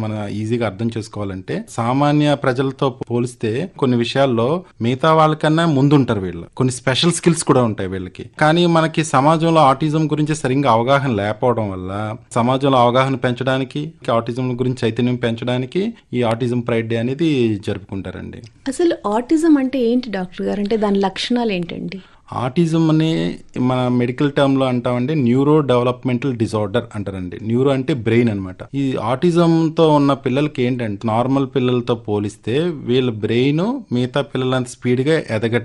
మనం ఈజీగా అర్థం చేసుకోవాలంటే సామాన్య ప్రజలతో పోలిస్తే కొన్ని విషయాల్లో మిగతా వాళ్ళకన్నా ముందుంటారు వీళ్ళు కొన్ని స్పెషల్ స్కిల్స్ కూడా ఉంటాయి వీళ్ళకి కానీ మనకి సమాజంలో ఆటిజం గురించి సరిగ్గా అవగాహన లేకపోవడం వల్ల సమాజంలో అవగాహన పెంచడానికి ఆటిజం గురించి చైతన్యం పెంచడానికి ఈ ఆటిజం ప్రైడ్ డే అనేది జరుపుకుంటారండి అసలు ఆటిజం అంటే ఏంటి డాక్టర్ గారు అంటే దాని లక్షణాలు ఏంటండి ఆటిజం అనే మన మెడికల్ టర్మ్ లో అంటామంటే న్యూరో డెవలప్మెంటల్ డిజార్డర్ అంటారండి న్యూరో అంటే బ్రెయిన్ అన్నమాట ఈ ఆటిజం తో ఉన్న పిల్లలకి ఏంటంటే నార్మల్ పిల్లలతో పోలిస్తే వీళ్ళ బ్రెయిన్ మిగతా పిల్లలంత స్పీడ్ గా ఎదగట్లేదు